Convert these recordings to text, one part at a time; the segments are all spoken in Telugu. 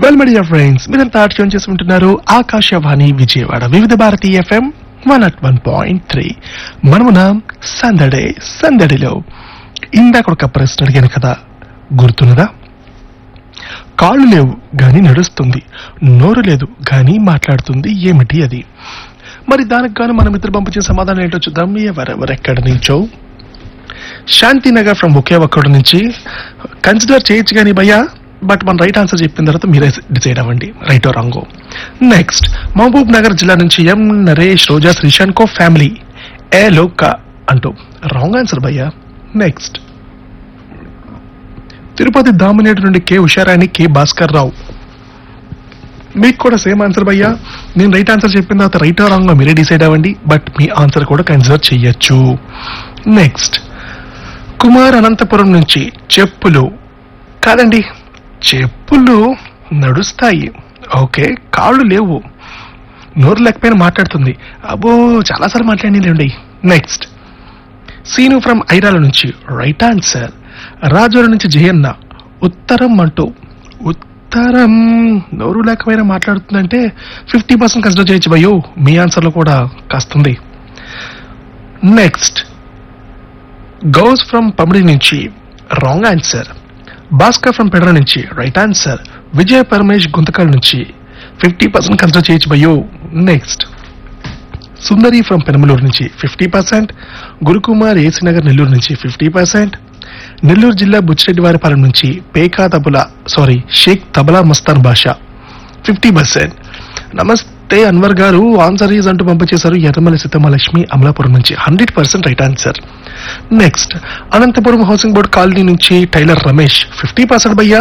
వెల్ మీడియా ఫ్రెండ్స్ మీరంతా ట్యూన్ చేసి ఉంటున్నారు Akashvani Vijayawada Vividh Bharati FM one at one point three మనమున సందడే సందడిలో ఇందాక ఒక ప్రశ్న అడిగాను కదా గుర్తున్నదా కాళ్ళు లేవు గాని నడుస్తుంది నోరు లేదు గాని మాట్లాడుతుంది ఏమిటి అది మరి దానికి గాను మన మిత్రులు పంపించే సమాధానం ఏంటో చూద్దాం ఎవరెవరెక్కడి నుంచో శాంతినగర్ ఫ్రమ్ ఒకే ఒక్కడి నుంచి కన్సిడర్ చేయొచ్చు కానీ భయ్యా బట్ మన రైట్ ఆన్సర్ చెప్పిన తర్వాత మీరే డిసైడ్ అవ్వండి రైట్ రాంగో నెక్స్ట్ మహబూబ్ నగర్ జిల్లా నుంచి M Naresh Roja Sreesanth co family ఏ లోక అంటూ రాంగ్ ఆన్సర్ భయ్యా నెక్స్ట్ తిరుపతి దామినేటి నుండి కె ఉషారాణి కె భాస్కర్ రావు మీకు కూడా సేమ్ ఆన్సర్ భయ్యా నేను రైట్ ఆన్సర్ చెప్పిన తర్వాత రైట్ రాంగ్ మీరే డిసైడ్ అవ్వండి బట్ మీ ఆన్సర్ కూడా కన్సిడర్ చెయ్యొచ్చు నెక్స్ట్ కుమార్ అనంతపురం నుంచి చెప్పులు కాదండి చెప్పులు నడుస్తాయి ఓకే కాళ్ళు లేవు నోరు లేకపోయినా మాట్లాడుతుంది అబ్బో చాలాసార్లు మాట్లాడిందండి నెక్స్ట్ సీను ఫ్రమ్ ఐరాల నుంచి రైట్ ఆన్సర్ రాజోల నుంచి జయన్న ఉత్తరం అంటూ ఉత్తరం నోరు లేకపోయినా మాట్లాడుతుందంటే ఫిఫ్టీ పర్సెంట్ కన్సిడర్ చేయొచ్చు భయ్యో మీ ఆన్సర్లో కూడా కాస్తుంది నెక్స్ట్ గౌస్ ఫ్రమ్ పమిడి నుంచి రాంగ్ ఆన్సర్ భాస్కర్ ఫ్రమ్ పెడర నుంచి రైట్ ఆన్సర్ విజయ్ పరమేష్ గుంతకల్ నుంచి ఫిఫ్టీ పర్సెంట్ కన్సిడర్ చేయొచ్చు భయ్యో నెక్స్ట్ సుందరి ఫ్రమ్ పెనమలూరు నుంచి ఫిఫ్టీ పర్సెంట్ గురుకుమార్ ఏసీనగర్ నెల్లూరు నుంచి ఫిఫ్టీ పర్సెంట్ నెల్లూరు జిల్లా బుచ్చిరెడ్డివారిపాలెం నుంచి పేకా తబలా సారీ షేక్ తబలా మస్తాన్ బాషా ఫిఫ్టీ పర్సెంట్ నమస్తే అన్వర్ గారు ఆన్సర్ ఈజ్ అంటూ పంపించేశారు ఎర్రమల్లి సీతమ్మలక్ష్మి అమలాపురం నుంచి hundred percent right answer next Anantapuram housing board colony నుంచి టైలర్ రమేష్ ఫిఫ్టీ పర్సెంట్ భయ్యా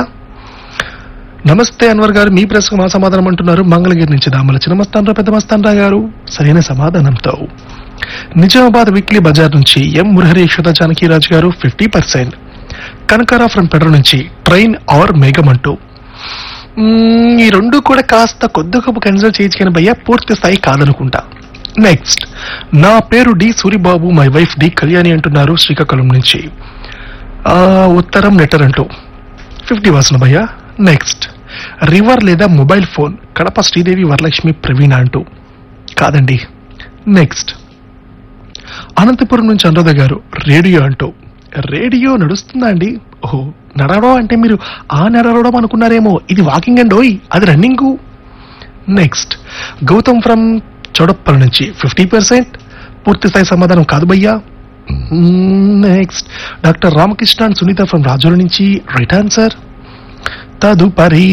నమస్తే అన్వర్ గారు మీ ప్రశ్నకు మా సమాధానం అంటున్నారు మంగళగిరి నుంచి దామల చిన్నమస్తానరావు పెద్ద మస్తానరావు గారు సరైన సమాధానంతో నిజామాబాద్ వీక్లీ బజార్ నుంచి ఎం మురహరి యశోద జానకీరాజు గారు ఫిఫ్టీ పర్సెంట్ కనకారా ఫ్రమ్ పెడ్ర నుంచి ట్రైన్ ఆర్ మేఘం అంటూ మ్మ్, ఈ రెండు కూడా కాస్త కొద్ది గొప్ప కన్సిడర్ చేయొచ్చు కానీ భయ్యా పూర్తి స్థాయి కాదనుకుంటా నెక్స్ట్ నా పేరు D Suribabu my wife D Kalyani అంటున్నారు శ్రీకాకుళం నుంచి ఆ, ఉత్తరం లెటర్ అంటూ ఫిఫ్టీ పర్సెంట్ భయ్యా నెక్స్ట్ రివర్ లేదా మొబైల్ ఫోన్ కడప శ్రీదేవి వరలక్ష్మి ప్రవీణ అంటూ కాదండి నెక్స్ట్ అనంతపురం నుంచి అనురాధ గారు రేడియో అంటూ రేడియో నడుస్తుందా అండి ఓహో నడవడం అంటే మీరు ఆ నడవడం అనుకున్నారేమో ఇది వాకింగ్ అండ్ ఓయ్ అది running next Gautam from Chowdappal నుంచి ఫిఫ్టీ పర్సెంట్ పూర్తి స్థాయి సమాధానం కాదు భయ్యా next doctor Ramakrishna and Sunitha from Razole నుంచి రైట్ ఆన్సర్ తదుపరి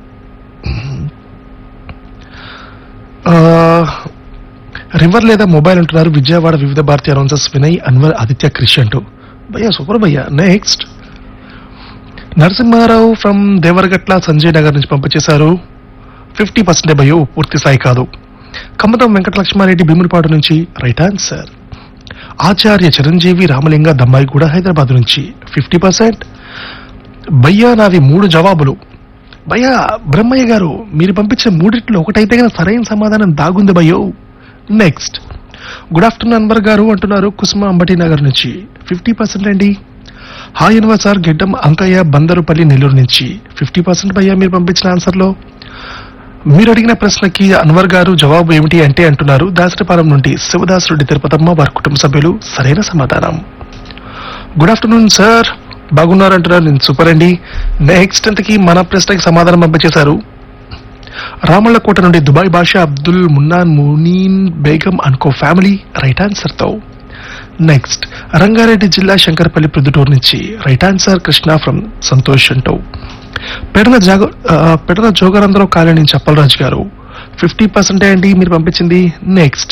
ఆ, రివర్ లేదా మొబైల్ అంటున్నారు విజయవాడ వివిధ భారతీయ అనౌన్సర్స్ వినయ్ అన్వర్ ఆదిత్య క్రిష్ అంటూ భయ్యా సూపర్ భయ్యా నెక్స్ట్ నరసింహారావు ఫ్రమ్ దేవరగట్ల సంజయ్ నగర్ నుంచి పంపించేశారు ఫిఫ్టీ పర్సెంట్ భయ్యో పూర్తి స్థాయి కాదు కమ్మతం వెంకటలక్ష్మారెడ్డి భీములపాడు నుంచి రైట్ ఆన్సర్ ఆచార్య చిరంజీవి రామలింగ దమ్మాయి కూడా హైదరాబాద్ నుంచి ఫిఫ్టీ పర్సెంట్ భయ్యా నావి మూడు జవాబులు భయ్యా బ్రహ్మయ్య గారు మీరు పంపించిన మూడిట్లో ఒకటైతే కనుక సరైన సమాధానం దాగుంది భయ్యో next good afternoon Anwar garu అంటున్నారు కుసుమ అంబటి నగర్ నుంచి ఫిఫ్టీ పర్సెంట్ అండి హాయ్ అన్వర్ సార్ గిడ్డం అంకయ్య బందరుపల్లి నెల్లూరు నుంచి ఫిఫ్టీ పర్సెంట్ భయ్యా మీరు పంపించిన ఆన్సర్లో మీరు అడిగిన ప్రశ్నకి అన్వర్ గారు జవాబు ఏమిటి అంటే అంటున్నారు దాసరిపాలెం నుండి శివదాసురెడ్డి తిరుపతమ్మ వారి కుటుంబ సభ్యులు సరైన సమాధానం గుడ్ ఆఫ్టర్నూన్ సార్ బాగున్నారు అంటున్నారు నేను సూపర్ అండి నెక్స్ట్ అంతకి మన ప్రశ్నకి సమాధానం పంపించేశారు రామళ్ళకోట నుండి దుబాయ్ భాష అబ్దుల్ మున్నాన్ మునీన్ బేగం అనుకో ఫ్యామిలీ రైట్ ఆన్సర్ తో నెక్స్ట్ రంగారెడ్డి జిల్లా శంకరపల్లి ప్రొద్దుటూరు నుంచి right answer Krishna from Santosh అంటూ పెడల జాగ ఆ, పెడల జోగరంధ్రరావు కాలనీ నుంచి అప్పలరాజు గారు ఫిఫ్టీ పర్సెంటే అండి మీరు పంపించింది నెక్స్ట్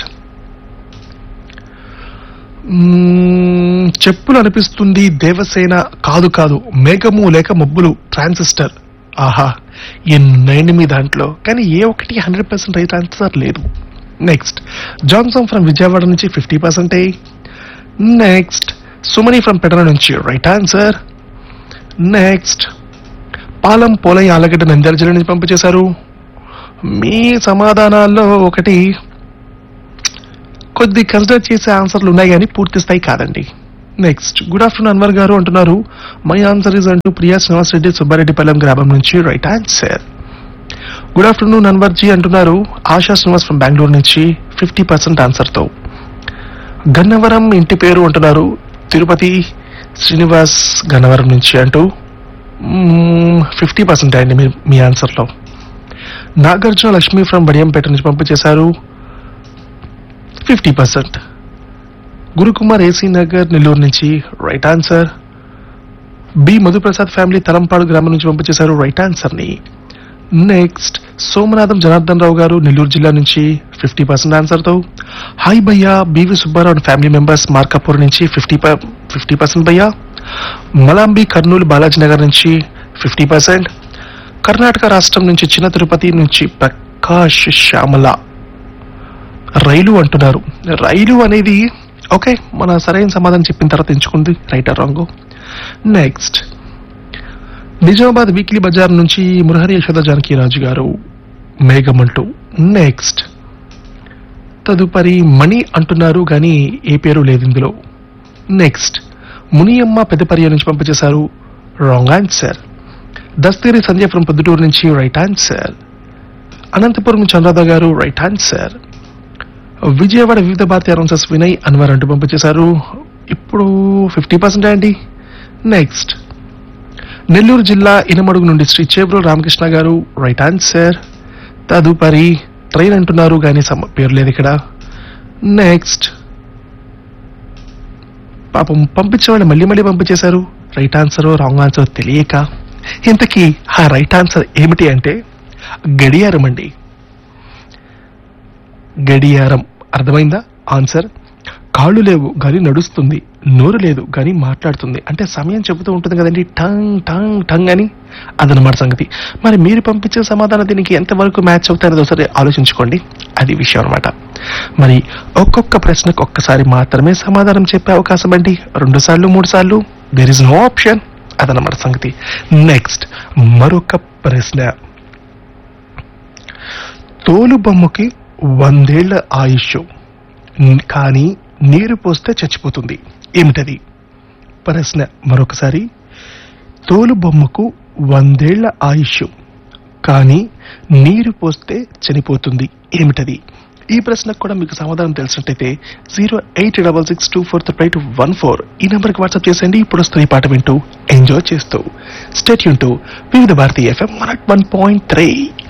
మ్మ్, చెప్పులు అనిపిస్తుంది దేవసేన కాదు కాదు మేఘము లేక మబ్బులు ట్రాన్సిస్టర్ ఆహా ఎన్నైంది మీ దాంట్లో కానీ ఏ ఒక్కటి హండ్రెడ్ పర్సెంట్ రైట్ ఆన్సర్ లేదు నెక్స్ట్ జాన్సన్ ఫ్రమ్ విజయవాడ నుంచి ఫిఫ్టీ పర్సెంటే నెక్స్ట్ సుమని ఫ్రమ్ పెడన నుంచి right answer next Palam Polaiah Allagadda Nandyal జిల్లా నుంచి పంపించేశారు మీ సమాధానాల్లో ఒకటి కొద్ది కన్సిడర్ చేసే ఆన్సర్లు ఉన్నాయి కానీ పూర్తి స్థాయి కాదండి next good afternoon Anwar garu అంటున్నారు మై ఆన్సర్ ఇస్ అంటూ ప్రియా శ్రీనివాస్ రెడ్డి సుబ్బారెడ్డిపాలెం గ్రామం నుంచి right answer good afternoon Anwarji అంటున్నారు ఆశా శ్రీనివాస్ ఫ్రమ్ బెంగళూరు నుంచి ఫిఫ్టీ పర్సెంట్ ఆన్సర్తో గన్నవరం ఇంటి పేరు అంటున్నారు తిరుపతి శ్రీనివాస్ గన్నవరం నుంచి అంటూ ఫిఫ్టీ పర్సెంట్ అండి మీ మీ ఆన్సర్లో నాగార్జున లక్ష్మి ఫ్రమ్ బడియంపేట నుంచి పంపించేశారు fifty percent Gurukumar A C Nagar Nellore నుంచి right answer B Madhuprasad family Talampadu గ్రామం నుంచి పంపించేశారు రైట్ ఆన్సర్ ని నెక్స్ట్ సోమనాథం జనార్దన్ రావు గారు నెల్లూరు జిల్లా నుంచి ఫిఫ్టీ పర్సెంట్ ఆన్సర్ తో హాయ్ భయ్యా B V Subbarao and family members Markapur నుంచి ఫిఫ్టీ ఫిఫ్టీ పర్సెంట్ భయ్యా మలాంబి కర్నూలు బాలాజీ నగర్ నుంచి ఫిఫ్టీ పర్సెంట్ కర్ణాటక రాష్ట్రం నుంచి చిన్న తిరుపతి నుంచి ప్రకాష్ శ్యామల రైలు అంటున్నారు రైలు అనేది ఓకే మన సరైన సమాధానం చెప్పిన తర్వాత ఎంచుకుంది right or wrong next Nizamabad weekly బజార్ నుంచి మురహరి యశోద జానకి రాజు గారు మేఘమంటూ నెక్స్ట్ తదుపరి మణి అంటున్నారు కానీ ఏ పేరు లేదు ఇందులో నెక్స్ట్ మునియమ్మ పెద్దపర్య నుంచి పంపించేశారు wrong answer Dastagiri Sanjay from Proddatur నుంచి రైట్ ఆన్సర్ అనంతపురం నుంచి అనురాధ గారు రైట్ ఆన్సర్ విజయవాడ వివిధ భారతీయ అనౌన్సర్స్ వినయ్ అన్వర్ అంటూ పంపించేశారు ఇప్పుడు ఫిఫ్టీ పర్సెంట్ అండి నెక్స్ట్ నెల్లూరు జిల్లా ఇనమడుగు నుండి శ్రీ చేబ్రో రామకృష్ణ గారు రైట్ ఆన్సర్ తదుపరి ట్రైన్ అంటున్నారు కానీ సమ- పేరు లేదు ఇక్కడ నెక్స్ట్ పాపం పంపించేవాళ్ళు మళ్ళీ మళ్ళీ పంపించేశారు రైట్ ఆన్సర్ రాంగ్ ఆన్సర్ తెలియక ఇంతకీ ఆ రైట్ ఆన్సర్ ఏమిటి అంటే గడియారం అండి గడియారం అర్థమైందా ఆన్సర్ కాళ్ళు లేవు కానీ నడుస్తుంది నోరు లేదు కానీ మాట్లాడుతుంది అంటే సమయం చెబుతూ ఉంటుంది కదండి టంగ్ టంగ్ టంగ్ అని అదనమాట సంగతి మరి మీరు పంపించే సమాధానం దీనికి ఎంతవరకు మ్యాచ్ అవుతారో ఒకసారి ఆలోచించుకోండి అది విషయం అనమాట మరి ఒక్కొక్క ప్రశ్నకు ఒక్కసారి మాత్రమే సమాధానం చెప్పే అవకాశం అండి రెండు సార్లు మూడు సార్లు దేర్ ఇస్ నో ఆప్షన్ అదనమాట సంగతి నెక్స్ట్ మరొక ప్రశ్న తోలు బొమ్మకి వందేళ్ల ఆయుష్ న్- కానీ నీరు పోస్తే చచ్చిపోతుంది ఏమిటది ప్రశ్న మరొకసారి తోలు బొమ్మకు వందేళ్ల ఆయుష్ కానీ నీరు పోస్తే చనిపోతుంది ఏమిటది ఈ ప్రశ్నకు కూడా మీకు సమాధానం తెలిసినట్టయితే zero eight double six two four three two one four ఈ నెంబర్కి వాట్సాప్ చేసేయండి ఇప్పుడు వస్తున్న ఈ పాట వింటూ ఎంజాయ్ చేస్తూ స్టేట్ యూన్ to Vividh Bharati FM one point three